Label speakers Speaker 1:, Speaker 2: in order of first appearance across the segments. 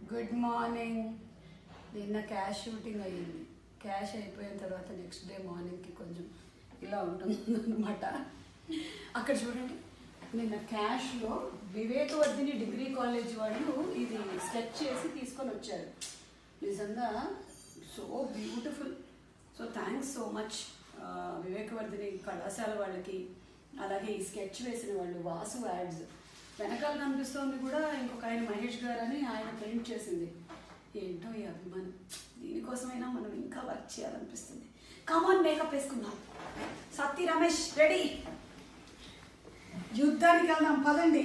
Speaker 1: good morning నిన్న cash shooting అయ్యింది cash అయిపోయిన తర్వాత నెక్స్ట్ డే మార్నింగ్కి కొంచెం ఇలా ఉంటుంది అనమాట అక్కడ చూడండి నిన్న క్యాష్లో వివేకవర్ధిని డిగ్రీ కాలేజ్ వాళ్ళు ఇది స్కెచ్ చేసి తీసుకొని వచ్చారు నిజంగా so beautiful so thanks so much Vivekavardhini కళాశాల వాళ్ళకి అలాగే ఈ స్కెచ్ వేసిన వాళ్ళు వాసు యాడ్స్ వెనకాల కనిపిస్తోంది కూడా ఇంకొక ఆయన మహేష్ గారు అని ఆయన ప్రింట్ చేసింది ఏంటో ఈ అభిమానం దీనికోసమైనా మనం ఇంకా వర్క్ చేయాలనిపిస్తుంది కమాన్ మేకప్ వేసుకుందాం సత్తి రమేష్ రెడీ యుద్ధానికి వెళ్దాం పదండి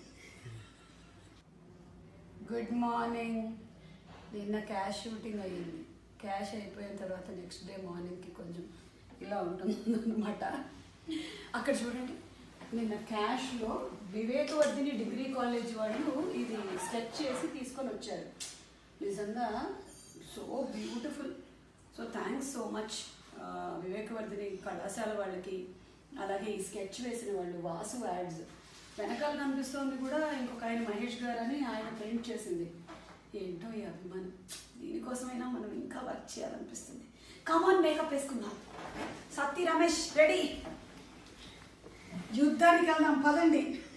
Speaker 1: గుడ్ మార్నింగ్ నిన్న క్యాష్ షూటింగ్ అయ్యింది క్యాష్ అయిపోయిన తర్వాత నెక్స్ట్ డే మార్నింగ్కి కొంచెం ఇలా ఉంటుంది అనమాట అక్కడ చూడండి నిన్న క్యాష్లో వివేకవర్ధిని డిగ్రీ కాలేజ్ వాళ్ళు ఇది స్కెచ్ చేసి తీసుకొని వచ్చారు నిజంగా so beautiful so thanks so much Vivekavardhini కళాశాల వాళ్ళకి అలాగే ఈ స్కెచ్ వేసిన వాళ్ళు వాసు యాడ్స్ వెనకాల కనిపిస్తోంది కూడా ఇంకొక ఆయన మహేష్ గారు అని ఆయన ప్రింట్ చేసింది ఏంటో ఈ అభిమానం దీనికోసమైనా మనం ఇంకా వర్క్ చేయాలనిపిస్తుంది కమాన్ మేకప్ వేసుకుందాం సత్తి రమేష్ రెడీ యుద్ధానికి వెళ్దాం పదండి